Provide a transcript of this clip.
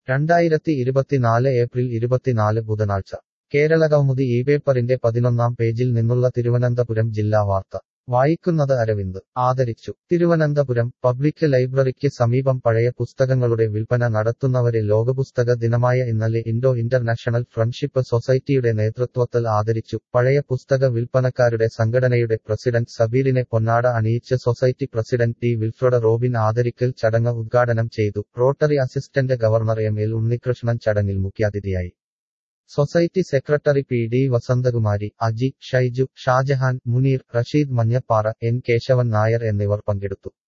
രണ്ടായിരത്തി ഇരുപത്തിനാല് ഏപ്രിൽ ഇരുപത്തിനാല് ബുധനാഴ്ച കേരള കൗമുദി ഈ പേപ്പറിന്റെ പതിനൊന്നാം പേജിൽ നിന്നുള്ള തിരുവനന്തപുരം ജില്ലാ വാർത്ത വായിക്കുന്നത് അരവിന്ദ് ആദരിച്ചു തിരുവനന്തപുരം പബ്ലിക് ലൈബ്രറിക്ക് സമീപം പഴയ പുസ്തകങ്ങളുടെ വിൽപ്പന നടത്തുന്നവരെ ലോകപുസ്തക ദിനമായ ഇന്നലെ ഇൻഡോ ഇന്റർനാഷണൽ ഫ്രണ്ട്ഷിപ്പ് സൊസൈറ്റിയുടെ നേതൃത്വത്തിൽ ആദരിച്ചു പഴയ പുസ്തക വിൽപ്പനക്കാരുടെ സംഘടനയുടെ പ്രസിഡന്റ് സബീറിനെ പൊന്നാട അണിയിച്ച് society president T Wilfred Robin ആദരിക്കൽ ചടങ്ങ് ഉദ്ഘാടനം ചെയ്തു rotary assistant governor M L Unnikrishnan ചടങ്ങിൽ മുഖ്യാതിഥിയായി society secretary P D Vasanthakumari Aji Shaiju Shajahan Muneer Rasheed Manjappara N Keshavan Nair എന്നിവർ പങ്കെടുത്തു